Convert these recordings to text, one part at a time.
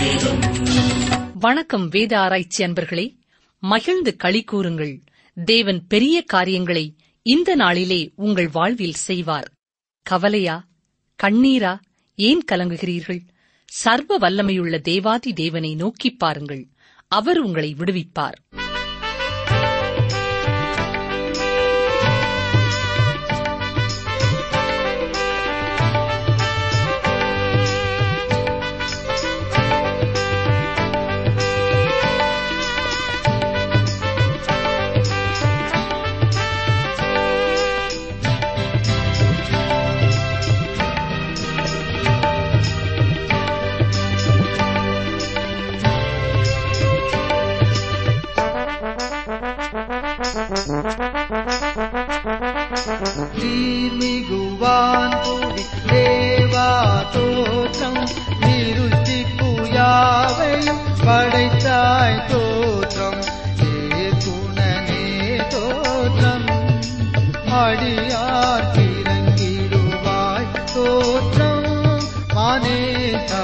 வணக்கம் வேத ஆராய்ச்சி அன்பர்களே மகிழ்ந்து களி கூறுங்கள் தேவன் பெரிய காரியங்களை இந்த நாளிலே உங்கள் வாழ்வில் செய்வார் கவலையா கண்ணீரா ஏன் கலங்குகிறீர்கள் சர்வ வல்லமையுள்ள தேவாதி தேவனை நோக்கிப் பாருங்கள் அவர் உங்களை விடுவிப்பார் நீர்மிகுவான் புவி தேவா தோற்றம் நிருஷ்டிப்பு யாவையும் படைத்தாய் தோற்றம் ஏகுணனே தோற்றம் அடியார் இறங்கிடுவாய் தோற்றம் மானேதா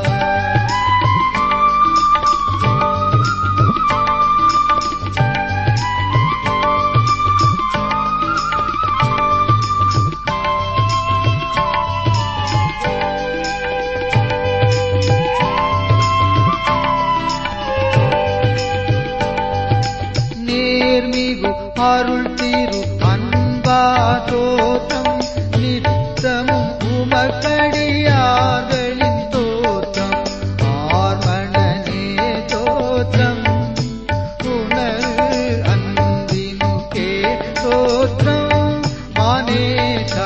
நேர்மிகு அருள் திரு அன்பா தோற்றம் நித்தமும் உமக்கடியார்களின் தோற்றம் ஆர்மணனே தோற்றம் உணர் அன்பினுக்கே தோற்றம் மானேதா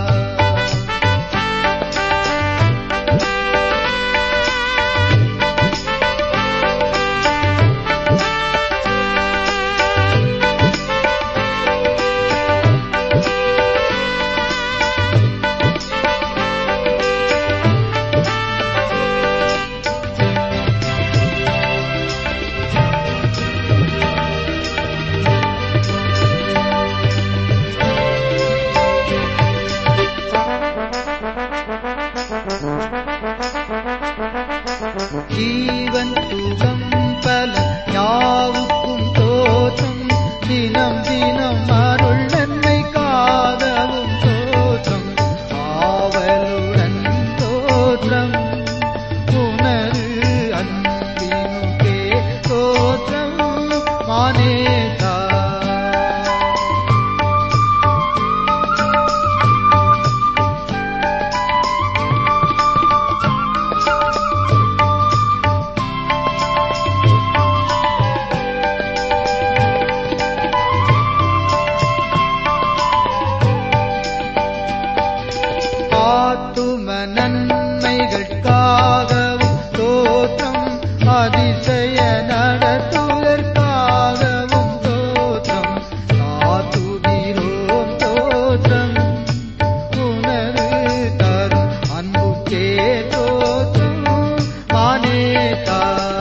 ஜீவன் சுகம் பல யாவுக்கும் தோற்றம் தினம் தினம் அருள் நன்மை காதவும் தோற்றம் ஆவலுடன் தோற்றம் உணரு அன்பினுக்கே தோற்றம் மானேதா ஆத்தும நன்மைகளுக்காகவும் தோற்றம் அதிசய நடத்துவதற்காகவும் தோற்றம் காத்துகிறோம் தோற்றம் உணரு தரும் அன்புக்கே தோற்றம் மானேதா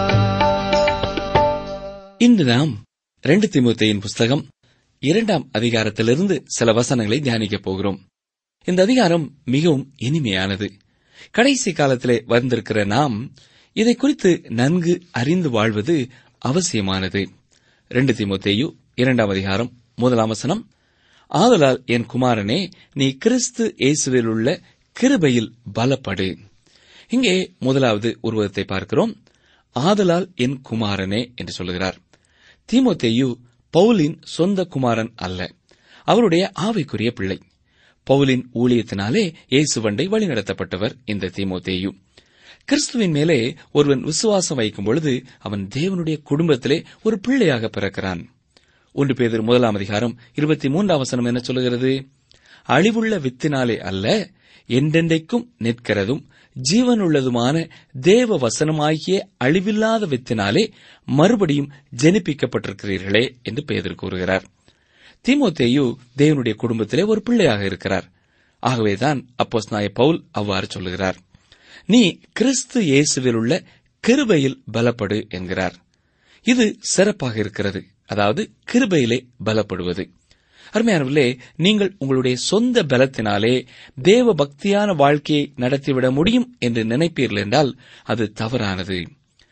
இன்று நாம் ரெண்டு திமுத்தையின் புஸ்தகம் இரண்டாம் அதிகாரத்திலிருந்து சில வசனங்களை தியானிக்கப் போகிறோம் இந்த அதிகாரம் மிகவும் இனிமையானது கடைசி காலத்திலே வந்திருக்கிற நாம் இதை குறித்து நன்கு அறிந்து வாழ்வது அவசியமானது ரெண்டு திமுத்தேயு இரண்டாம் அதிகாரம் முதலாம் வசனம் ஆதலால் என் குமாரனே நீ கிறிஸ்து இயேசுவில் உள்ள கிருபையில் பலப்படு இங்கே முதலாவது உருவத்தை பார்க்கிறோம் ஆதலால் என் குமாரனே என்று சொல்லுகிறார் தீமோத்தேயு பவுலின் சொந்த குமாரன் அல்ல அவருடைய ஆவைக்குரிய பிள்ளை பவுலின் ஊழியத்தினாலே இயேசுவண்டை வழிநடத்தப்பட்டவர் இந்த தீமோத்தேயு கிறிஸ்துவின் மேலே ஒருவன் விசுவாசம் வைக்கும் பொழுது அவன் தேவனுடைய குடும்பத்திலே ஒரு பிள்ளையாக பிறக்கிறான் ஒன்று பேதர் முதலாம் அதிகாரம் இருபத்தி மூன்றாம் வசனம் என்ன சொல்லுகிறது அழிவுள்ள வித்தினாலே அல்ல என்றென்றைக்கும் நிற்கிறதும் ஜீவனுள்ளதுமான தேவ வசனமாகிய அழிவில்லாத வித்தினாலே மறுபடியும் ஜெனிப்பிக்கப்பட்டிருக்கிறீர்களே என்று பேதர் கூறுகிறார் தீமோத்தேயு தேவனுடைய குடும்பத்திலே ஒரு பிள்ளையாக இருக்கிறார் ஆகவேதான் அப்போஸ் நாய பவுல் அவ்வாறு சொல்லுகிறார் நீ கிறிஸ்து இயேசுவில் உள்ள கிருபையில் பலப்படு என்கிறார் இது சிறப்பாக இருக்கிறது அதாவது கிருபையிலே பலப்படுவது அருமையானவர்களே நீங்கள் உங்களுடைய சொந்த பலத்தினாலே தேவ பக்தியான வாழ்க்கையை நடத்திவிட முடியும் என்று நினைப்பீர்கள் என்றால் அது தவறானது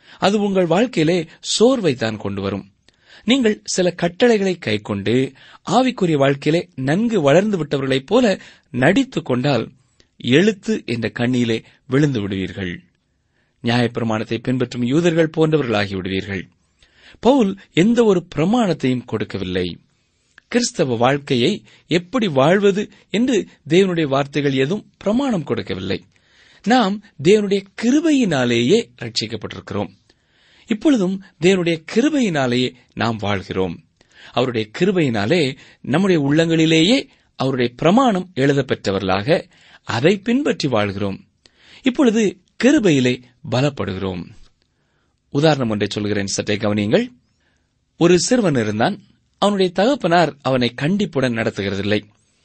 அது உங்கள் வாழ்க்கையிலே சோர்வை தான் கொண்டு வரும் நீங்கள் சில கட்டளைகளை கைக்கொண்டு ஆவிக்குரிய வாழ்க்கையிலே நன்கு வளர்ந்து விட்டவர்களைப் போல நடித்துக் கொண்டால் எழுத்து என்ற கண்ணியிலே விழுந்து விடுவீர்கள் நியாயப்பிரமாணத்தை பின்பற்றும் யூதர்கள் போன்றவர்களாகி விடுவீர்கள் பவுல் எந்த ஒரு பிரமாணத்தையும் கொடுக்கவில்லை கிறிஸ்தவ வாழ்க்கையை எப்படி வாழ்வது என்று தேவனுடைய வார்த்தைகள் எதுவும் பிரமாணம் கொடுக்கவில்லை நாம் தேவனுடைய கிருபையினாலேயே ரட்சிக்கப்பட்டிருக்கிறோம் இப்பொழுதும் தேவனுடைய கிருபையினாலேயே நாம் வாழ்கிறோம் அவருடைய கிருபையினாலே நம்முடைய உள்ளங்களிலேயே அவருடைய பிரமாணம் எழுதப்பெற்றவர்களாக அதை பின்பற்றி வாழ்கிறோம் இப்பொழுது கிருபையிலே பலப்படுகிறோம் உதாரணம் ஒன்றை சொல்கிறேன் சற்றே கவனியுங்கள் ஒரு சிறுவன் இருந்தான் அவனுடைய தகப்பனார் அவனை கண்டிப்புடன் நடத்துகிறதில்லை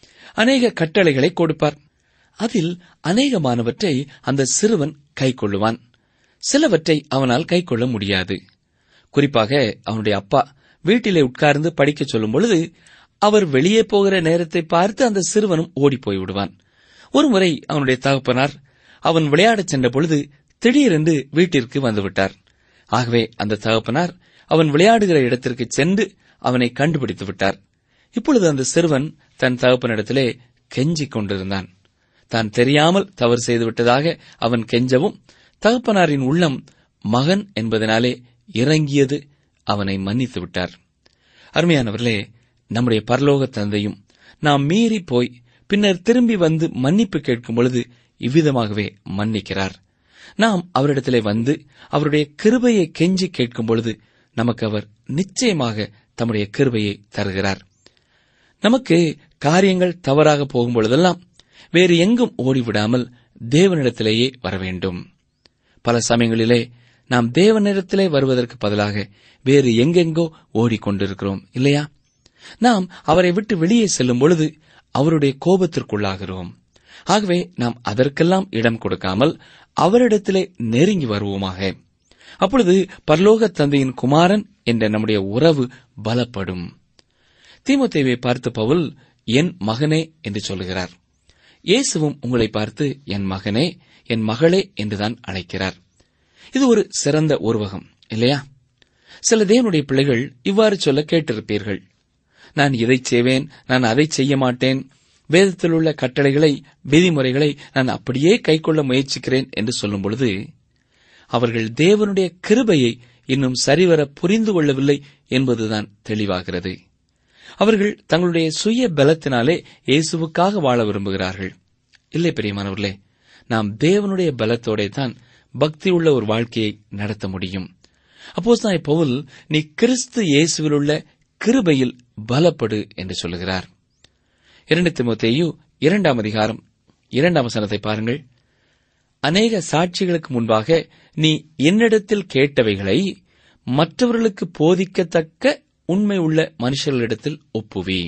அநேக கட்டளைகளை கொடுப்பார் அதில் அநேகமானவற்றை அந்த சிறுவன் கைக்கொள்ளுவான் சிலவற்றை அவனால் கைக்கொள்ள முடியாது குறிப்பாக அவனுடைய அப்பா வீட்டிலே உட்கார்ந்து படிக்கச் சொல்லும் பொழுது அவர் வெளியே போகிற நேரத்தை பார்த்து அந்த சிறுவனும் ஓடிப் போய் விடுவான் ஒருமுறை அவனுடைய தகப்பனார் அவன் விளையாடச் சென்ற பொழுது திடீரென்று வீட்டிற்கு வந்துவிட்டார் ஆகவே அந்த தகப்பனார் அவன் விளையாடுகிற இடத்திற்கு சென்று அவனை கண்டுபிடித்து விட்டார் இப்பொழுது அந்த சிறுவன் தன் தகப்பனிடத்திலே கெஞ்சிக் கொண்டிருந்தான் தான் தெரியாமல் தவறு செய்துவிட்டதாக அவன் கெஞ்சவும் தகப்பனாரின் உள்ளம் மகன் என்பதனாலே இறங்கியது அவனை மன்னித்து விட்டார் அருமையானவர்களே நம்முடைய பரலோக தந்தையும் நாம் மீறி போய் பின்னர் திரும்பி வந்து மன்னிப்பு கேட்கும் பொழுது இவ்விதமாகவே மன்னிக்கிறார் நாம் அவரிடத்திலே வந்து அவருடைய கிருபையை கெஞ்சி கேட்கும் பொழுது நமக்கு அவர் நிச்சயமாக தம்முடைய கிருபையை தருகிறார் நமக்கு காரியங்கள் தவறாக போகும் பொழுதெல்லாம் வேறு எங்கும் ஓடிவிடாமல் தேவனிடத்திலேயே வர வேண்டும் பல சமயங்களிலே நாம் தேவனிடத்திலே வருவதற்கு பதிலாக வேறு எங்கெங்கோ ஓடிக்கொண்டிருக்கிறோம் இல்லையா நாம் அவரை விட்டு வெளியே செல்லும் பொழுது அவருடைய கோபத்திற்குள்ளாகிறோம் ஆகவே நாம் அதற்கெல்லாம் இடம் கொடுக்காமல் அவரிடத்திலே நெருங்கி வருவோமாக அப்பொழுது பரலோக தந்தையின் குமாரன் என்ற நம்முடைய உறவு பலப்படும் தீமோத்தேவை பார்த்து பவுல் என் மகனே என்று சொல்லுகிறார் இயேசுவும் உங்களை பார்த்து என் மகனே என் மகளே என்றுதான் அழைக்கிறார் இது ஒரு சிறந்த உருவகம் இல்லையா சில தேவனுடைய பிள்ளைகள் இவ்வாறு சொல்ல கேட்டிருப்பீர்கள் நான் இதை செய்வேன் நான் அதை செய்ய மாட்டேன் வேதத்தில் உள்ள கட்டளைகளை விதிமுறைகளை நான் அப்படியே கைக்கொள்ள முயற்சிக்கிறேன் என்று சொல்லும் பொழுது அவர்கள் தேவனுடைய கிருபையை இன்னும் சரிவர புரிந்து கொள்ளவில்லை என்பதுதான் தெளிவாகிறது அவர்கள் தங்களுடைய சுய பலத்தினாலே இயேசுவுக்காக வாழ விரும்புகிறார்கள் இல்லை பெரியமானவர்களே நாம் தேவனுடைய பலத்தோட தான் பக்தி உள்ள ஒரு வாழ்க்கையை நடத்த முடியும் அப்போஸ் பவுல் நீ கிறிஸ்து இயேசுவிலுள்ள கிருபையில் பலப்படு என்று சொல்லுகிறார் இரண்டு திமுத்தேயு இரண்டாம் அதிகாரம் இரண்டாம் வசனத்தை பாருங்கள் அநேக சாட்சிகளுக்கு முன்பாக நீ என்னிடத்தில் கேட்டவைகளை மற்றவர்களுக்கு போதிக்கத்தக்க உண்மை உள்ள மனுஷர்களிடத்தில் ஒப்புவி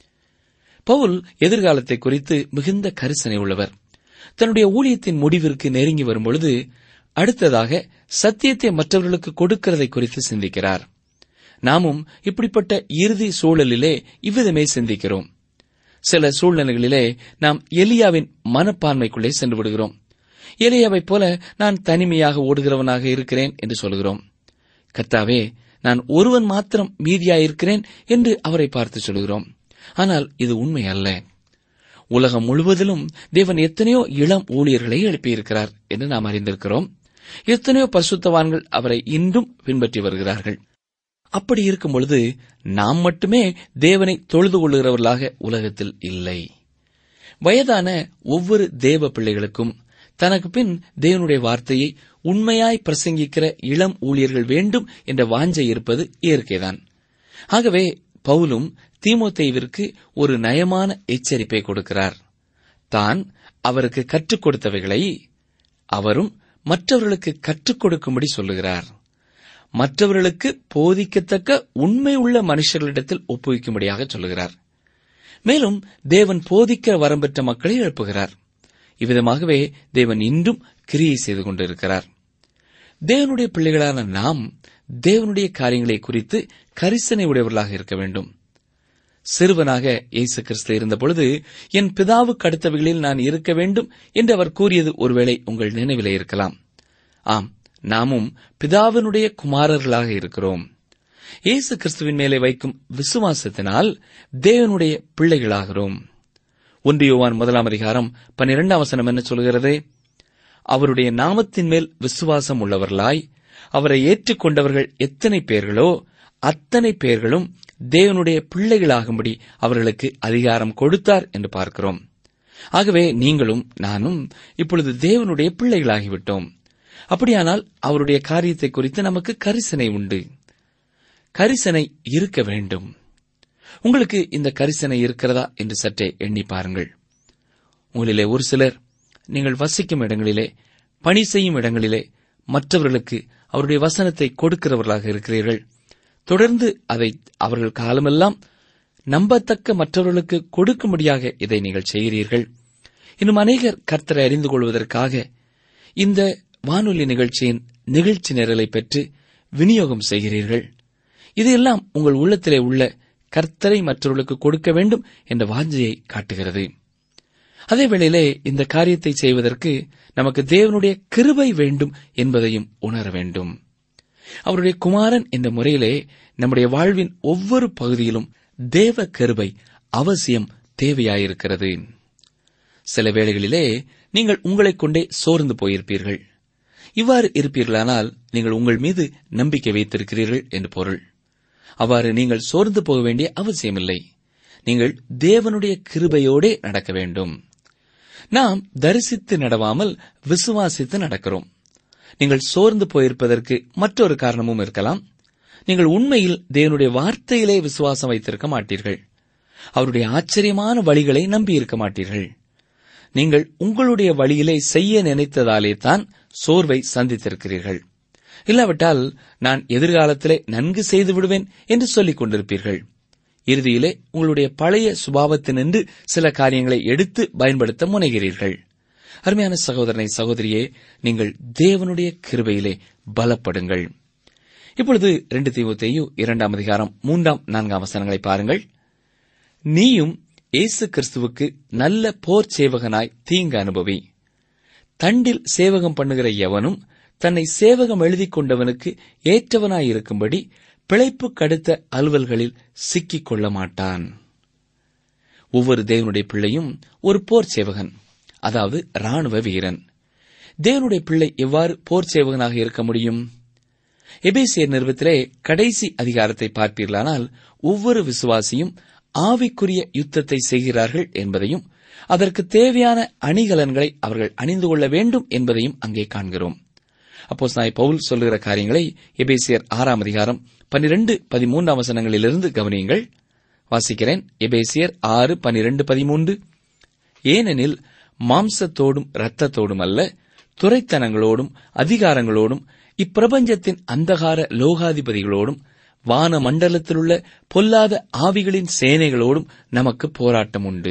பவுல் எதிர்காலத்தை குறித்து மிகுந்த கரிசனை உள்ளவர் தன்னுடைய ஊழியத்தின் முடிவிற்கு நெருங்கி வரும்பொழுது அடுத்ததாக சத்தியத்தை மற்றவர்களுக்கு கொடுக்கிறதை குறித்து சிந்திக்கிறார் நாமும் இப்படிப்பட்ட இறுதி சூழலிலே இவ்விதமே சிந்திக்கிறோம் சில சூழ்நிலைகளிலே நாம் எலியாவின் மனப்பான்மைக்குள்ளே சென்று விடுகிறோம் எலியாவைப் போல நான் தனிமையாக ஓடுகிறவனாக இருக்கிறேன் என்று சொல்கிறோம் கர்த்தாவே நான் ஒருவன் மாத்திரம் மீதியாயிருக்கிறேன் என்று அவரை பார்த்து சொல்கிறோம் ஆனால் இது உண்மை அல்ல உலகம் முழுவதிலும் தேவன் எத்தனையோ இளம் ஊழியர்களை எழுப்பியிருக்கிறார் என்று நாம் அறிந்திருக்கிறோம் எத்தனையோ பரிசுத்தவான்கள் அவரை இன்றும் பின்பற்றி வருகிறார்கள் அப்படி இருக்கும் பொழுது நாம் மட்டுமே தேவனை தொழுது கொள்ளுகிறவர்களாக உலகத்தில் இல்லை வயதான ஒவ்வொரு தேவ பிள்ளைகளுக்கும் தனக்கு பின் தேவனுடைய வார்த்தையை உண்மையாய் பிரசங்கிக்கிற இளம் ஊழியர்கள் வேண்டும் என்ற வாஞ்சை இருப்பது இயற்கைதான் ஆகவே பவுலும் தீமோத்தேவிற்கு ஒரு நயமான எச்சரிப்பை கொடுக்கிறார் தான் அவருக்கு கற்றுக் கொடுத்தவைகளை அவரும் மற்றவர்களுக்கு கற்றுக் கொடுக்கும்படி சொல்லுகிறார் மற்றவர்களுக்கு போதிக்கத்தக்க உண்மை உள்ள மனுஷர்களிடத்தில் ஒப்புவிக்கும்படியாக சொல்லுகிறார் மேலும் தேவன் போதிக்க வரம்பெற்ற மக்களை எழுப்புகிறார் இவ்விதமாகவே தேவன் இன்றும் கிரியை செய்து கொண்டிருக்கிறார் தேவனுடைய பிள்ளைகளான நாம் தேவனுடைய காரியங்களை குறித்து கரிசனை உடையவர்களாக இருக்க வேண்டும் சிறுவனாக இயேசு கிறிஸ்து இருந்தபொழுது என் பிதாவுக்கு அடுத்தவைகளில் நான் இருக்க வேண்டும் என்று அவர் கூறியது ஒருவேளை உங்கள் நினைவிலே இருக்கலாம் ஆம் நாமும் பிதாவினுடைய குமாரர்களாக இருக்கிறோம் இயேசு கிறிஸ்துவின் மேலே வைக்கும் விசுவாசத்தினால் தேவனுடைய பிள்ளைகளாகிறோம் ஒன்று யோவான் முதலாம் அதிகாரம் பன்னிரெண்டாம் வசனம் என்ன சொல்கிறது அவருடைய நாமத்தின் மேல் விசுவாசம் உள்ளவர்களாய் அவரை ஏற்றுக்கொண்டவர்கள் எத்தனை பேர்களோ அத்தனை பேர்களும் தேவனுடைய பிள்ளைகளாகும்படி அவர்களுக்கு அதிகாரம் கொடுத்தார் என்று பார்க்கிறோம் ஆகவே நீங்களும் நானும் இப்பொழுது தேவனுடைய பிள்ளைகளாகிவிட்டோம் அப்படியானால் அவருடைய காரியத்தை குறித்து நமக்கு கரிசனை உண்டு கரிசனை இருக்க வேண்டும் உங்களுக்கு இந்த கரிசனை இருக்கிறதா என்று சற்றே எண்ணி பாருங்கள் உங்களிலே ஒரு சிலர் நீங்கள் வசிக்கும் இடங்களிலே பணி செய்யும் இடங்களிலே மற்றவர்களுக்கு அவருடைய வசனத்தை கொடுக்கிறவர்களாக இருக்கிறீர்கள் தொடர்ந்து அதை அவர்கள் காலமெல்லாம் நம்பத்தக்க மற்றவர்களுக்கு கொடுக்கும்படியாக இதை நீங்கள் செய்கிறீர்கள் இன்னும் அநேகர் கர்த்தரை அறிந்து கொள்வதற்காக இந்த வானொலி நிகழ்ச்சியின் நிகழ்ச்சி நிரலை பெற்று விநியோகம் செய்கிறீர்கள் இதையெல்லாம் உங்கள் உள்ளத்திலே உள்ள கர்த்தரை மற்றவர்களுக்கு கொடுக்க வேண்டும் என்ற வாஞ்சையை காட்டுகிறது அதே வேளையிலே இந்த காரியத்தை செய்வதற்கு நமக்கு தேவனுடைய கிருபை வேண்டும் என்பதையும் உணர வேண்டும் அவருடைய குமாரன் என்ற முறையிலே நம்முடைய வாழ்வின் ஒவ்வொரு பகுதியிலும் தேவ கிருபை அவசியம் தேவையாயிருக்கிறது சில வேளைகளிலே நீங்கள் உங்களைக் கொண்டே சோர்ந்து போயிருப்பீர்கள் இவ்வாறு இருப்பீர்களானால் நீங்கள் உங்கள் மீது நம்பிக்கை வைத்திருக்கிறீர்கள் என்று பொருள் அவ்வாறு நீங்கள் சோர்ந்து போக வேண்டிய அவசியமில்லை நீங்கள் தேவனுடைய கிருபையோடே நடக்க வேண்டும் நாம் தரிசித்து நடவாமல் விசுவாசித்து நடக்கிறோம் நீங்கள் சோர்ந்து போயிருப்பதற்கு மற்றொரு காரணமும் இருக்கலாம் நீங்கள் உண்மையில் தேவனுடைய வார்த்தையிலே விசுவாசம் வைத்திருக்க மாட்டீர்கள் அவருடைய ஆச்சரியமான வழிகளை நம்பியிருக்க மாட்டீர்கள் நீங்கள் உங்களுடைய வழியிலே செய்ய நினைத்ததாலே தான் சோர்வை சந்தித்திருக்கிறீர்கள் இல்லாவிட்டால் நான் எதிர்காலத்திலே நன்கு செய்து விடுவேன் என்று சொல்லிக் கொண்டிருப்பீர்கள் இறுதியிலே உங்களுடைய பழைய சுபாவத்தினின்று சில காரியங்களை எடுத்து பயன்படுத்த முனைகிறீர்கள் அருமையான சகோதரனை சகோதரியே நீங்கள் தேவனுடைய கிருபையிலே பலப்படுங்கள் இப்பொழுது ரெண்டு தீமுத்தையு இரண்டாம் அதிகாரம் மூன்றாம் நான்காம் வசனங்களை பாருங்கள் நீயும் இயேசு கிறிஸ்துவுக்கு நல்ல போர் சேவகனாய் தீங்கு அனுபவி தண்டில் சேவகம் பண்ணுகிற எவனும் தன்னை சேவகம் எழுதிக் கொண்டவனுக்கு ஏற்றவனாயிருக்கும்படி பிழைப்பு கடுத்த அலுவல்களில் சிக்கிக் கொள்ள மாட்டான் ஒவ்வொரு தேவனுடைய பிள்ளையும் ஒரு போர் சேவகன் அதாவது ராணுவ வீரன் தேவனுடைய பிள்ளை எவ்வாறு போர் சேவகனாக இருக்க முடியும் எபேசியர் நிறுவத்திலே கடைசி அதிகாரத்தை பார்ப்பீர்களானால் ஒவ்வொரு விசுவாசியும் ஆவிக்குரிய யுத்தத்தை செய்கிறார்கள் என்பதையும் அதற்கு தேவையான அணிகலன்களை அவர்கள் அணிந்து கொள்ள வேண்டும் என்பதையும் அங்கே காண்கிறோம் அப்போ நாய் பவுல் சொல்லுகிற காரியங்களை எபேசியர் ஆறாம் அதிகாரம் பனிரெண்டு பதிமூன்றாம் வசனங்களிலிருந்து கவனியுங்கள் வாசிக்கிறேன் எபேசியர் ஆறு பனிரெண்டு பதிமூன்று ஏனெனில் மாம்சத்தோடும் இரத்தத்தோடும் அல்ல துரைத்தனங்களோடும் அதிகாரங்களோடும் இப்பிரபஞ்சத்தின் அந்தகார லோகாதிபதிகளோடும் வான மண்டலத்திலுள்ள பொல்லாத ஆவிகளின் சேனைகளோடும் நமக்கு போராட்டம் உண்டு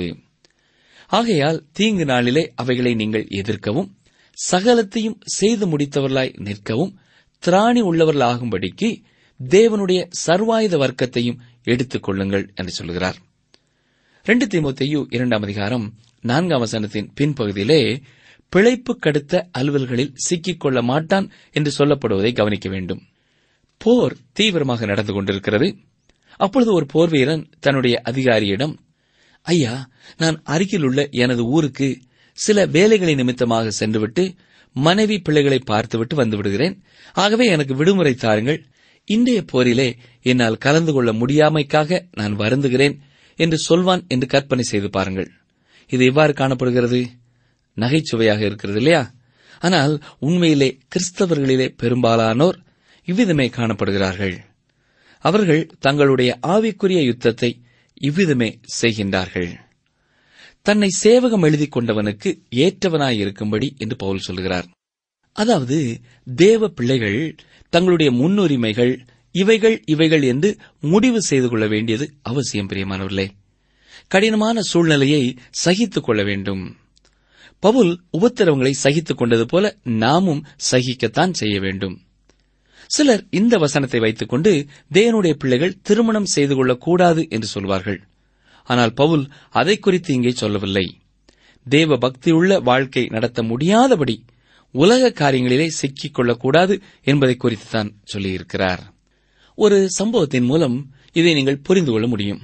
ஆகையால் தீங்கு நாளிலே அவைகளை நீங்கள் எதிர்க்கவும் சகலத்தையும் செய்து முடித்தவர்களாய் நிற்கவும் திராணி உள்ளவர்களாகும்படிக்கு தேவனுடைய சர்வாயுத வர்க்கத்தையும் எடுத்துக் கொள்ளுங்கள் என்று சொல்கிறார் ரெண்டு தீமோத்தேயு இரண்டாம் அதிகாரம் நான்காம் வசனத்தின் பின்பகுதியிலே பிழைப்பு கடுத்த அலுவல்களில் சிக்கிக் கொள்ள மாட்டான் என்று சொல்லப்படுவதை கவனிக்க வேண்டும் போர் தீவிரமாக நடந்து கொண்டிருக்கிறது அப்பொழுது ஒரு போர் வீரன் தன்னுடைய அதிகாரியிடம் ஐயா நான் அருகிலுள்ள எனது ஊருக்கு சில வேலைகளை நிமித்தமாக சென்றுவிட்டு மனைவி பிள்ளைகளை பார்த்துவிட்டு வந்து விடுகிறேன் ஆகவே எனக்கு விடுமுறை தாருங்கள் இன்றைய போரிலே என்னால் கலந்து கொள்ள முடியாமைக்காக நான் வருந்துகிறேன் என்று சொல்வான் என்று கற்பனை செய்து பாருங்கள் இது எவ்வாறு காணப்படுகிறது நகைச்சுவையாக இருக்கிறது இல்லையா ஆனால் உண்மையிலே கிறிஸ்தவர்களிலே பெரும்பாலானோர் இவ்விதமே காணப்படுகிறார்கள் அவர்கள் தங்களுடைய ஆவிக்குரிய யுத்தத்தை இவ்விதமே செய்கின்றார்கள் தன்னை சேவகம் எழுதிக் கொண்டவனுக்கு ஏற்றவனாயிருக்கும்படி என்று பவுல் சொல்கிறார் அதாவது தேவ பிள்ளைகள் தங்களுடைய முன்னுரிமைகள் இவைகள் இவைகள் என்று முடிவு செய்து கொள்ள வேண்டியது அவசியம் பிரியமானவர்களே கடினமான சூழ்நிலையை சகித்துக் கொள்ள வேண்டும் பவுல் உபத்திரவங்களை சகித்துக் கொண்டது போல நாமும் சகிக்கத்தான் செய்ய வேண்டும் சிலர் இந்த வசனத்தை வைத்துக்கொண்டு தேவனுடைய பிள்ளைகள் திருமணம் செய்து கொள்ளக்கூடாது என்று சொல்வார்கள் ஆனால் பவுல் அதை குறித்து இங்கே சொல்லவில்லை தேவ பக்தியுள்ள வாழ்க்கை நடத்த முடியாதபடி உலக காரியங்களிலே சிக்கிக் கொள்ளக்கூடாது என்பதை குறித்து தான் சொல்லியிருக்கிறார் ஒரு சம்பவத்தின் மூலம் இதை நீங்கள் புரிந்து கொள்ள முடியும்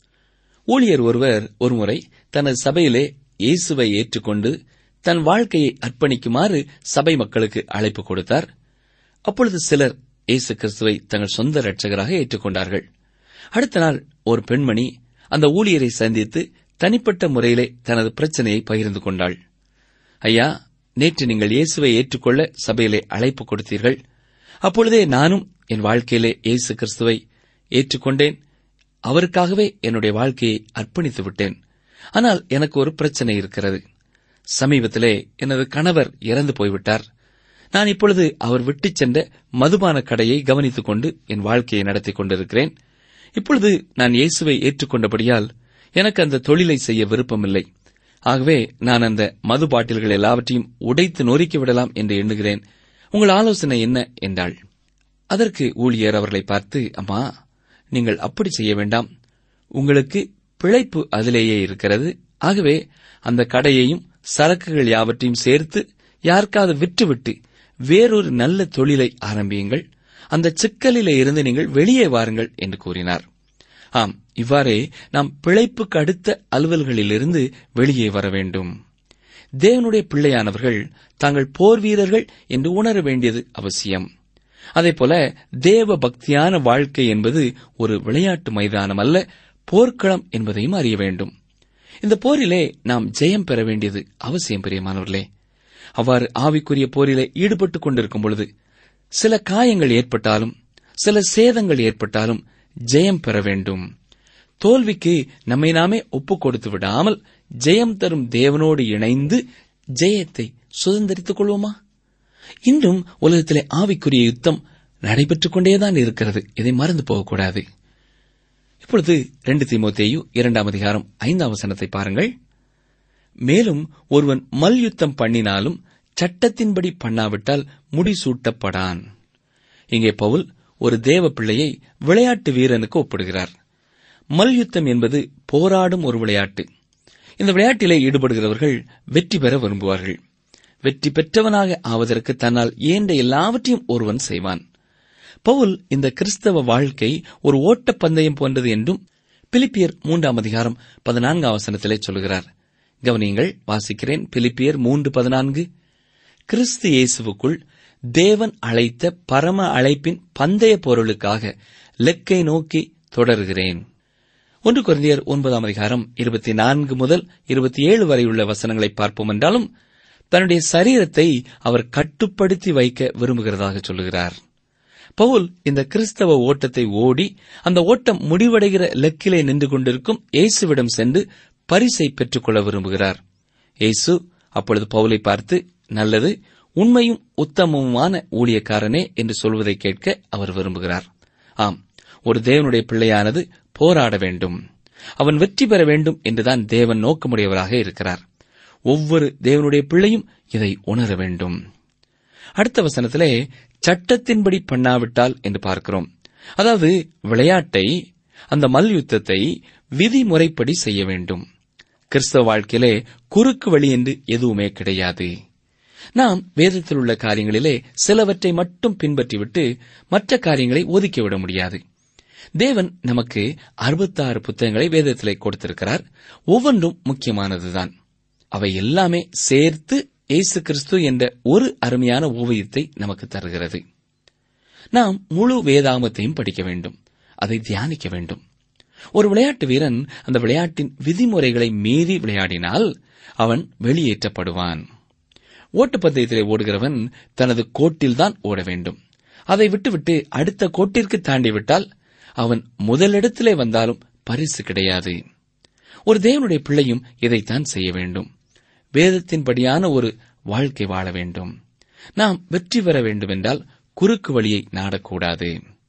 ஊழியர் ஒருவர் ஒருமுறை தனது சபையிலே இயேசுவை ஏற்றுக்கொண்டு தன் வாழ்க்கையை அர்ப்பணிக்குமாறு சபை மக்களுக்கு அழைப்பு கொடுத்தார் அப்பொழுது சிலர் இயேசு கிறிஸ்துவை தங்கள் சொந்த இரட்சகராக ஏற்றுக்கொண்டார்கள் அடுத்த நாள் ஒரு பெண்மணி அந்த ஊழியரை சந்தித்து தனிப்பட்ட முறையிலே தனது பிரச்சனையை பகிர்ந்து கொண்டாள் ஐயா நேற்று நீங்கள் இயேசுவை ஏற்றுக்கொள்ள சபையிலே அழைப்பு கொடுத்தீர்கள் அப்பொழுதே நானும் என் வாழ்க்கையிலே இயேசு கிறிஸ்துவை ஏற்றுக்கொண்டேன் அவருக்காகவே என்னுடைய வாழ்க்கையை அர்ப்பணித்து விட்டேன் ஆனால் எனக்கு ஒரு பிரச்சனை இருக்கிறது சமீபத்திலே எனது கணவர் இறந்து போய்விட்டார் நான் இப்பொழுது அவர் விட்டுச் சென்ற மதுபான கடையை கவனித்துக் கொண்டு என் வாழ்க்கையை நடத்திக் கொண்டிருக்கிறேன் இப்பொழுது நான் இயேசுவை ஏற்றுக்கொண்டபடியால் எனக்கு அந்த தொழிலை செய்ய விருப்பமில்லை ஆகவே நான் அந்த மது பாட்டில்கள் எல்லாவற்றையும் உடைத்து நொறுக்கி விடலாம் என்று எண்ணுகிறேன் உங்கள் ஆலோசனை என்ன என்றாள் அதற்கு ஊழியர் அவர்களை பார்த்து அம்மா நீங்கள் அப்படி செய்ய வேண்டாம் உங்களுக்கு பிழைப்பு அதிலேயே இருக்கிறது ஆகவே அந்த கடையையும் சரக்குகள் யாவற்றையும் சேர்த்து யாருக்காவது விற்றுவிட்டு வேறொரு நல்ல தொழிலை ஆரம்பியுங்கள் அந்த சிக்கலிலே இருந்து நீங்கள் வெளியே வாருங்கள் என்று கூறினார் ஆம் இவ்வாறே நாம் பிழைப்புக்கு அடுத்த அலுவல்களிலிருந்து வெளியே வர வேண்டும் தேவனுடைய பிள்ளையானவர்கள் தாங்கள் போர் வீரர்கள் என்று உணர வேண்டியது அவசியம் அதேபோல தேவ பக்தியான வாழ்க்கை என்பது ஒரு விளையாட்டு மைதானம் அல்ல போர்க்களம் என்பதையும் அறிய வேண்டும் இந்த போரிலே நாம் ஜெயம் பெற வேண்டியது அவசியம் பிரியமானவர்களே அவ்வாறு ஆவிக்குரிய போரிலே ஈடுபட்டுக் கொண்டிருக்கும் பொழுது சில காயங்கள் ஏற்பட்டாலும் சில சேதங்கள் ஏற்பட்டாலும் ஜெயம் பெற வேண்டும் தோல்விக்கு நம்மை நாமே ஒப்புக் கொடுத்து விடாமல் ஜெயம் தரும் தேவனோடு இணைந்து ஜெயத்தை சுதந்திரித்துக் கொள்வோமா இன்றும் உலகத்திலே ஆவிக்குரிய யுத்தம் நடைபெற்றுக் கொண்டேதான் இருக்கிறது இதை மறந்து போகக்கூடாது இப்பொழுது ரெண்டு தீமோத்தேயு இரண்டாம் அதிகாரம் ஐந்தாம் வசனத்தை பாருங்கள் மேலும் ஒருவன் மல்யுத்தம் பண்ணினாலும் சட்டத்தின்படி பண்ணாவிட்டால் முடிசூட்டப்படான் இங்கே பவுல் ஒரு தேவ பிள்ளையை விளையாட்டு வீரனுக்கு ஒப்பிடுகிறார் மல்யுத்தம் என்பது போராடும் ஒரு விளையாட்டு இந்த விளையாட்டிலே ஈடுபடுகிறவர்கள் வெற்றி பெற விரும்புவார்கள் வெற்றி பெற்றவனாக ஆவதற்கு தன்னால் இயன்ற எல்லாவற்றையும் ஒருவன் செய்வான் பவுல் இந்த கிறிஸ்தவ வாழ்க்கை ஒரு ஓட்டப் பந்தயம் போன்றது என்றும் பிலிப்பியர் மூன்றாம் அதிகாரம் பதினான்காம் வசனத்திலே சொல்கிறார் கவனியங்கள் வாசிக்கிறேன் பிலிப்பியர் மூன்று பதினான்கு கிறிஸ்து இயேசுவுக்குள் தேவன் அழைத்த பரம அழைப்பின் பந்தய பொருளுக்காக லெக்கை நோக்கி தொடர்கிறேன் ஒன்று குழந்தையர் ஒன்பதாம் அதிகாரம் இருபத்தி நான்கு முதல் இருபத்தி ஏழு வரை உள்ள வசனங்களை பார்ப்போம் என்றாலும் தன்னுடைய சரீரத்தை அவர் கட்டுப்படுத்தி வைக்க விரும்புகிறதாக சொல்லுகிறார் பவுல் இந்த கிறிஸ்தவ ஓட்டத்தை ஓடி அந்த ஓட்டம் முடிவடைகிற லக்கிலே நின்று கொண்டிருக்கும் இயேசுவிடம் சென்று பரிசை பெற்றுக்கொள்ள விரும்புகிறார் இயேசு அப்பொழுது பவுலை பார்த்து நல்லது உண்மையும் உத்தமமுமான ஊழியக்காரனே என்று சொல்வதை கேட்க அவர் விரும்புகிறார் ஆம் ஒரு தேவனுடைய பிள்ளையானது போராட வேண்டும் அவன் வெற்றி பெற வேண்டும் என்றுதான் தேவன் நோக்கமுடையவராக இருக்கிறார் ஒவ்வொரு தேவனுடைய பிள்ளையும் இதை உணர வேண்டும் அடுத்த வசனத்திலே சட்டத்தின்படி பண்ணாவிட்டால் என்று பார்க்கிறோம் அதாவது விளையாட்டை அந்த மல்யுத்தத்தை விதிமுறைப்படி செய்ய வேண்டும் கிறிஸ்தவ வாழ்க்கையிலே குறுக்கு வழி என்று எதுவுமே கிடையாது நாம் வேதத்தில் உள்ள காரியங்களிலே சிலவற்றை மட்டும் பின்பற்றிவிட்டு மற்ற காரியங்களை ஒதுக்கிவிட முடியாது தேவன் நமக்கு அறுபத்தாறு புத்தகங்களை வேதத்திலே கொடுத்திருக்கிறார் ஒவ்வொன்றும் முக்கியமானதுதான் அவை எல்லாமே சேர்த்து இயேசு கிறிஸ்து என்ற ஒரு அருமையான ஓவியத்தை நமக்கு தருகிறது நாம் முழு வேதாமத்தையும் படிக்க வேண்டும் அதை தியானிக்க வேண்டும் ஒரு விளையாட்டு வீரன் அந்த விளையாட்டின் விதிமுறைகளை மீறி விளையாடினால் அவன் வெளியேற்றப்படுவான் ஓட்டப்பந்தயத்திலே ஓடுகிறவன் தனது கோட்டில்தான் ஓட வேண்டும் அதை விட்டுவிட்டு அடுத்த கோட்டிற்கு தாண்டிவிட்டால் அவன் முதலிடத்திலே வந்தாலும் பரிசு கிடையாது ஒரு தேவனுடைய பிள்ளையும் இதைத்தான் செய்ய வேண்டும் வேதத்தின்படியான ஒரு வாழ்க்கை வாழ வேண்டும் நாம் வெற்றி பெற வேண்டுமென்றால் குறுக்கு வழியை நாடக்கூடாது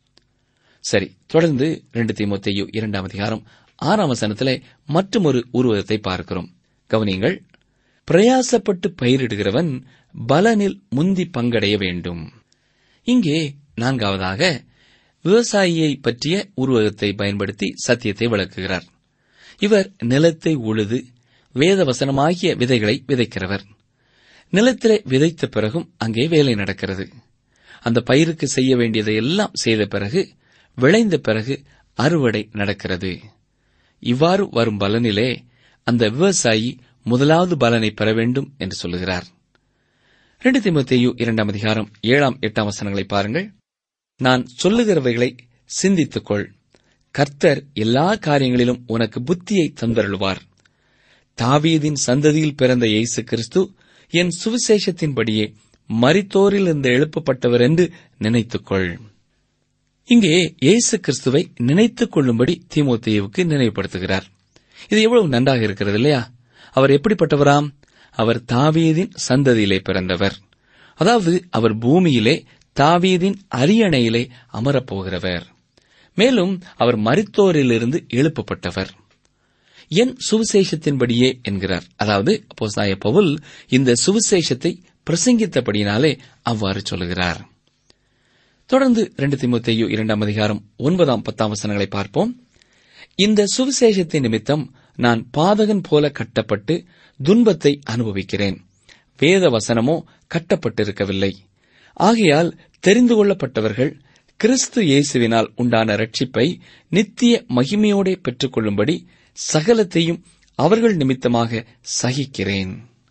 சரி தொடர்ந்து ரெண்டு தீமோத்தேயு இரண்டாம் அதிகாரம் ஆறாம் வசனத்திலே மற்றும் ஒரு உருவகத்தை பார்க்கிறோம் கவனியங்கள் பிரயாசப்பட்டு பயிரிடுகிறவன் பலனில் முந்தி பங்கடைய வேண்டும் இங்கே நான்காவதாக விவசாயியை பற்றிய உருவகத்தை பயன்படுத்தி சத்தியத்தை விளக்குகிறார் இவர் நிலத்தை உழுது வேத வசனமாகிய விதைகளை விதைக்கிறவர் நிலத்திலே விதைத்த பிறகும் அங்கே வேலை நடக்கிறது அந்த பயிருக்கு செய்ய வேண்டியதை எல்லாம் செய்த பிறகு விளைந்த பிறகு அறுவடை நடக்கிறது இவ்வாறு வரும் பலனிலே அந்த விவசாயி முதலாவது பலனை பெற வேண்டும் என்று சொல்லுகிறார் ரெண்டு திமுத்தேயு இரண்டாம் அதிகாரம் ஏழாம் எட்டாம் வசனங்களை பாருங்கள் நான் சொல்லுகிறவைகளை சிந்தித்துக்கொள் கர்த்தர் எல்லா காரியங்களிலும் உனக்கு புத்தியை தந்தருள்வார் தாவீதின் சந்ததியில் பிறந்த இயேசு கிறிஸ்து என் சுவிசேஷத்தின்படியே மரித்தோரிலிருந்து எழுப்பப்பட்டவர் என்று நினைத்துக்கொள் இங்கே இயேசு கிறிஸ்துவை நினைத்துக் கொள்ளும்படி தீமோத்தேயுவுக்கு நினைவுபடுத்துகிறார் இது எவ்வளவு நன்றாக இருக்கிறது இல்லையா அவர் எப்படிப்பட்டவராம் அவர் தாவீதின் சந்ததியிலே பிறந்தவர் அதாவது அவர் பூமியிலே தாவீதின் அரியணையிலே அமரப்போகிறவர் மேலும் அவர் மரித்தோரிலிருந்து எழுப்பப்பட்டவர் என் சுவிசேஷத்தின்படியே என்கிறார் அதாவது அப்போஸ்தாய பவுல் இந்த சுவிசேஷத்தை பிரசங்கித்தபடியினாலே அவ்வாறு சொல்லுகிறார் தொடர்ந்து ரெண்டு திமுத்தையு இரண்டாம் அதிகாரம் ஒன்பதாம் பத்தாம் வசனங்களை பார்ப்போம் இந்த சுவிசேஷத்தின் நிமித்தம் நான் பாதகன் போல கட்டப்பட்டு துன்பத்தை அனுபவிக்கிறேன் வேத வசனமோ கட்டப்பட்டிருக்கவில்லை ஆகையால் தெரிந்து கொள்ளப்பட்டவர்கள் கிறிஸ்து இயேசுவினால் உண்டான ரட்சிப்பை நித்திய மகிமையோடே பெற்றுக்கொள்ளும்படி சகலத்தையும் அவர்கள் நிமித்தமாக சகிக்கிறேன்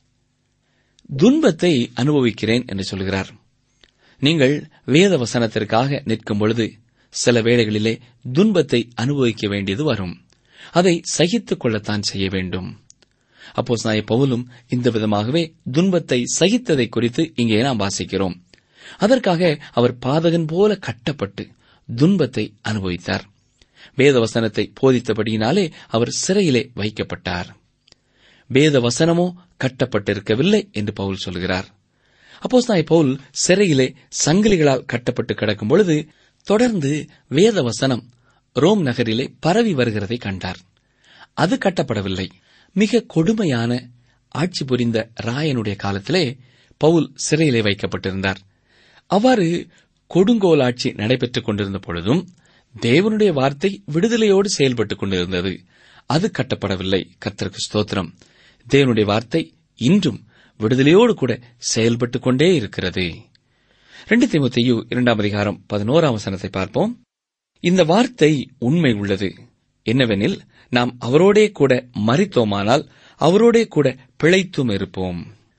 துன்பத்தை அனுபவிக்கிறேன் என்று சொல்கிறார் நீங்கள் வேத வசனத்திற்காக நிற்கும் பொழுது சில வேளைகளிலே துன்பத்தை அனுபவிக்க வேண்டியது வரும் அதை சகித்துக் கொள்ளத்தான் செய்ய வேண்டும் அப்போ நாய பவுலும் இந்த விதமாகவே துன்பத்தை சகித்ததை குறித்து இங்கே நாம் வாசிக்கிறோம் அதற்காக அவர் பாதகன் போல கட்டப்பட்டு துன்பத்தை அனுபவித்தார் வேத வசனத்தை போதித்தபடியினாலே அவர் சிறையிலே வைக்கப்பட்டார் வேத வசனமோ கட்டப்பட்டிருக்கவில்லை என்று பவுல் சொல்கிறார் அப்போஸ் நாய் பவுல் சிறையிலே சங்கிலிகளால் கட்டப்பட்டு கிடக்கும் பொழுது தொடர்ந்து வேத வசனம் ரோம் நகரிலே பரவி வருகிறதை கண்டார் அது கட்டப்படவில்லை மிக கொடுமையான ஆட்சி புரிந்த ராயனுடைய காலத்திலே பவுல் சிறையிலே வைக்கப்பட்டிருந்தார் அவ்வாறு கொடுங்கோல் ஆட்சி நடைபெற்றுக் கொண்டிருந்த பொழுதும் தேவனுடைய வார்த்தை விடுதலையோடு செயல்பட்டுக் கொண்டிருந்தது அது கட்டப்படவில்லை கர்த்தருக்கு ஸ்தோத்திரம் தேவனுடைய வார்த்தை இன்றும் விடுதலையோடு கூட செயல்பட்டுக் கொண்டே இருக்கிறது ரெண்டு திமுத்தையு இரண்டாம் அதிகாரம் பதினோராம் வசனத்தை பார்ப்போம் இந்த வார்த்தை உண்மை உள்ளது என்னவெனில் நாம் அவரோடே கூட மறித்தோமானால் அவரோடே கூட பிழைத்தும் இருப்போம்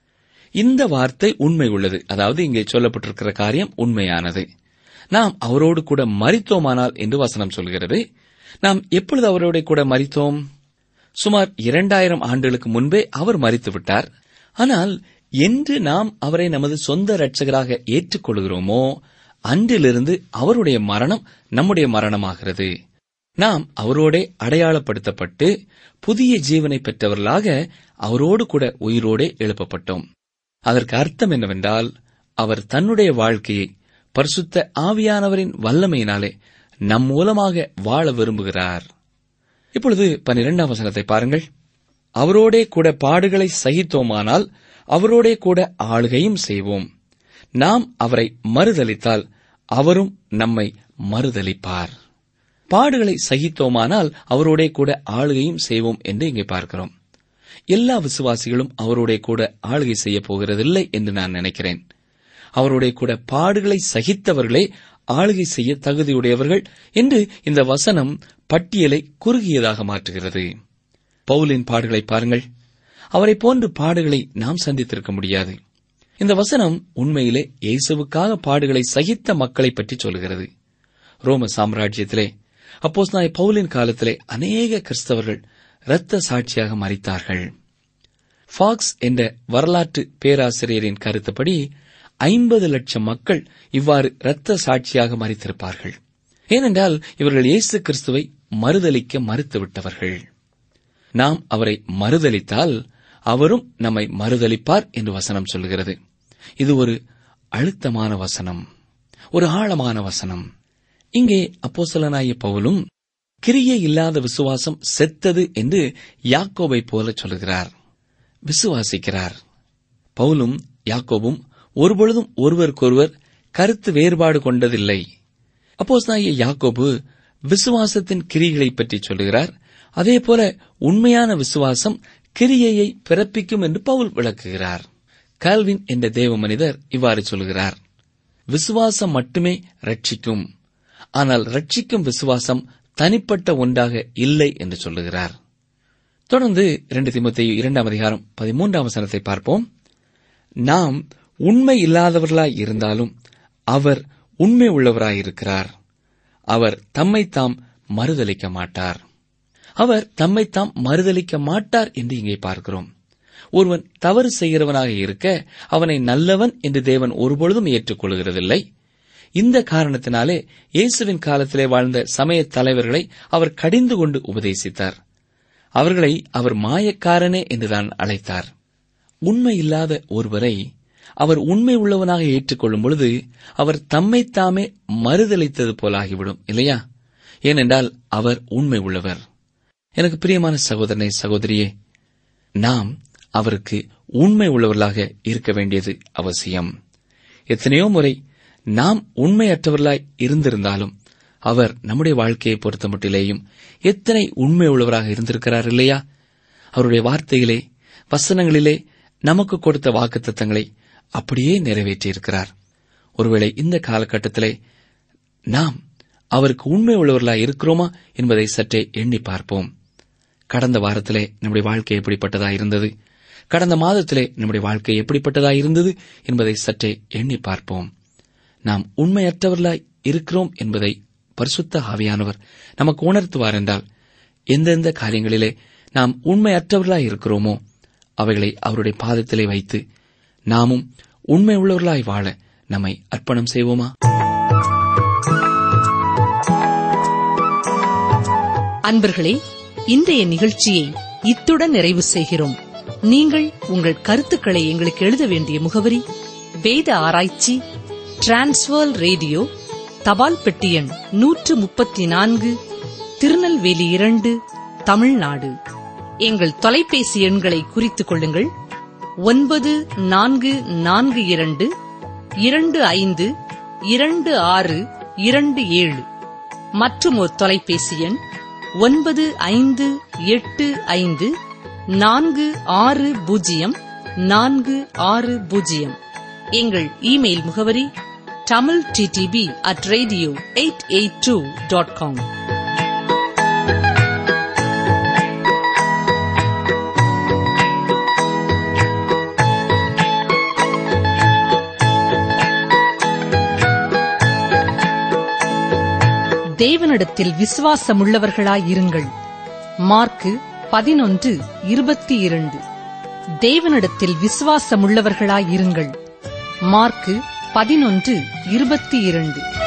இந்த வார்த்தை உண்மை உள்ளது அதாவது இங்கே சொல்லப்பட்டிருக்கிற காரியம் உண்மையானது நாம் அவரோடு கூட மறித்தோமானால் என்று வசனம் சொல்கிறது நாம் எப்பொழுது அவரோட கூட மறித்தோம் சுமார் இரண்டாயிரம் ஆண்டுகளுக்கு முன்பே அவர் மறித்து விட்டார் ஆனால் என்று நாம் அவரை நமது சொந்த இரட்சகராக ஏற்றுக்கொள்கிறோமோ அன்றிலிருந்து அவருடைய மரணம் நம்முடைய மரணமாகிறது நாம் அவரோடே அடையாளப்படுத்தப்பட்டு புதிய ஜீவனை பெற்றவர்களாக அவரோடு கூட உயிரோடே எழுப்பப்பட்டோம் அதற்கு அர்த்தம் என்னவென்றால் அவர் தன்னுடைய வாழ்க்கையை பரிசுத்த ஆவியானவரின் வல்லமையினாலே நம் மூலமாக வாழ விரும்புகிறார் இப்பொழுது பன்னிரெண்டாம் வசனத்தை பாருங்கள் அவரோடே கூட பாடுகளை சகித்தோமானால் அவரோடே கூட ஆளுகையும் செய்வோம் நாம் அவரை மறுதலித்தால் அவரும் நம்மை மறுதலிப்பார் பாடுகளை சகித்தோமானால் அவரோடே கூட ஆளுகையும் செய்வோம் என்று இங்கே பார்க்கிறோம் எல்லா விசுவாசிகளும் அவரோடே கூட ஆளுகை செய்ய போகிறதில்லை என்று நான் நினைக்கிறேன் அவருடைய கூட பாடுகளை சகித்தவர்களே ஆளுகை செய்ய தகுதியுடையவர்கள் என்று இந்த வசனம் பட்டியலை குறுகியதாக மாற்றுகிறது பவுலின் பாடுகளை பாருங்கள் அவரை போன்று பாடுகளை நாம் சந்தித்திருக்க முடியாது இந்த வசனம் உண்மையிலே இயேசுவுக்காக பாடுகளை சகித்த மக்களை பற்றி சொல்கிறது ரோம சாம்ராஜ்யத்திலே அப்போஸ் நாய் பவுலின் காலத்திலே அநேக கிறிஸ்தவர்கள் இரத்த சாட்சியாக மறித்தார்கள் ஃபாக்ஸ் என்ற வரலாற்று பேராசிரியரின் கருத்துப்படி ஐம்பது லட்சம் மக்கள் இவ்வாறு இரத்த சாட்சியாக மறித்திருப்பார்கள் ஏனென்றால் இவர்கள் இயேசு கிறிஸ்துவை மறுதலிக்க மறுத்துவிட்டவர்கள் நாம் அவரை மறுதலித்தால் அவரும் நம்மை மறுதலிப்பார் என்று வசனம் சொல்கிறது இது ஒரு அழுத்தமான வசனம் ஒரு ஆழமான வசனம் இங்கே அப்போசலனாய பவுலும் கிரியை இல்லாத விசுவாசம் செத்தது என்று யாக்கோபை போல சொல்லுகிறார் விசுவாசிக்கிறார் பவுலும் யாக்கோபும் ஒருபொழுதும் ஒருவருக்கொருவர் கருத்து வேறுபாடு கொண்டதில்லை அப்போஸ் யாக்கோபு விசுவாசத்தின் கிரிகளை பற்றி சொல்லுகிறார் அதேபோல உண்மையான விசுவாசம் கிரியையை பிறப்பிக்கும் என்று பவுல் விளக்குகிறார் கால்வின் என்ற தேவ மனிதர் இவ்வாறு சொல்கிறார் விசுவாசம் மட்டுமே ரட்சிக்கும் ஆனால் ரட்சிக்கும் விசுவாசம் தனிப்பட்ட ஒன்றாக இல்லை என்று சொல்லுகிறார் தொடர்ந்து இரண்டு திமுத்தையு இரண்டாம் அதிகாரம் பதிமூன்றாம் வசனத்தை பார்ப்போம் நாம் உண்மை இல்லாதவர்களாய் இருந்தாலும் அவர் உண்மை உள்ளவராயிருக்கிறார் அவர் தம்மைத்தாம் மறுதலிக்க மாட்டார் அவர் தம்மைத்தாம் மறுதலிக்க மாட்டார் என்று இங்கே பார்க்கிறோம் ஒருவன் தவறு செய்கிறவனாக இருக்க அவனை நல்லவன் என்று தேவன் ஒருபொழுதும் ஏற்றுக்கொள்கிறதில்லை இந்த காரணத்தினாலே இயேசுவின் காலத்திலே வாழ்ந்த சமய தலைவர்களை அவர் கடிந்து கொண்டு உபதேசித்தார் அவர்களை அவர் மாயக்காரனே என்றுதான் அழைத்தார் உண்மை இல்லாத ஒருவரை அவர் உண்மை உள்ளவனாக ஏற்றுக்கொள்ளும் பொழுது அவர் தம்மைத்தாமே மறுதளித்தது போலாகிவிடும் இல்லையா ஏனென்றால் அவர் உண்மை உள்ளவர் எனக்கு பிரியமான சகோதரனை சகோதரியே நாம் அவருக்கு உண்மை உள்ளவர்களாக இருக்க வேண்டியது அவசியம் எத்தனையோ முறை நாம் உண்மையற்றவர்களாய் இருந்திருந்தாலும் அவர் நம்முடைய வாழ்க்கையை பொறுத்தமட்டிலேயும் எத்தனை உண்மை உள்ளவராக இருந்திருக்கிறார் இல்லையா அவருடைய வார்த்தைகளே வசனங்களிலே நமக்கு கொடுத்த வாக்குத்தத்தங்களை அப்படியே நிறைவேற்றியிருக்கிறார் ஒருவேளை இந்த காலகட்டத்திலே நாம் அவருக்கு உண்மை உள்ளவர்களாய் இருக்கிறோமா என்பதை சற்றே எண்ணி பார்ப்போம் கடந்த வாரத்திலே நம்முடைய வாழ்க்கை எப்படிப்பட்டதா இருந்தது கடந்த மாதத்திலே நம்முடைய வாழ்க்கை எப்படிப்பட்டதா இருந்தது என்பதை சற்றே எண்ணி பார்ப்போம் நாம் உண்மையற்றவர்களாய் இருக்கிறோம் என்பதை பரிசுத்த ஆவியானவர் நமக்கு உணர்த்துவார் என்றால் எந்தெந்த காரியங்களிலே நாம் உண்மையற்றவர்களாய் இருக்கிறோமோ அவைகளை அவருடைய பாதத்திலே வைத்து நாமும் உண்மை உள்ளவர்களாய் வாழ நம்மை அர்ப்பணம் செய்வோமா அன்பர்களே இன்றைய நிகழ்ச்சியை இத்துடன் நிறைவு செய்கிறோம் நீங்கள் உங்கள் கருத்துக்களை எங்களுக்கு எழுத வேண்டிய முகவரி வேத ஆராய்ச்சி டிரான்ஸ்வர் ரேடியோ தபால் பெட்டி எண் நூற்று முப்பத்தி நான்கு திருநெல்வேலி இரண்டு தமிழ்நாடு எங்கள் தொலைபேசி எண்களை குறித்துக் கொள்ளுங்கள் ஒன்பது நான்கு நான்கு இரண்டு இரண்டு ஐந்து இரண்டு ஆறு இரண்டு ஏழு மற்றும் ஒரு தொலைபேசி எண் ஒன்பது ஐந்து எட்டு ஐந்து நான்கு ஆறு பூஜ்ஜியம் நான்கு ஆறு பூஜ்ஜியம் எங்கள் இமெயில் முகவரி Tamil DTP at radio eight eight two dot com தேவனிடத்தில் விசுவாசமுள்ளவர்களாயிருங்கள் மார்க்கு பதினொன்று இருபத்தி இரண்டு தேவனிடத்தில் விசுவாசமுள்ளவர்களாயிருங்கள் மார்க்கு பதினொன்று இருபத்தி இரண்டு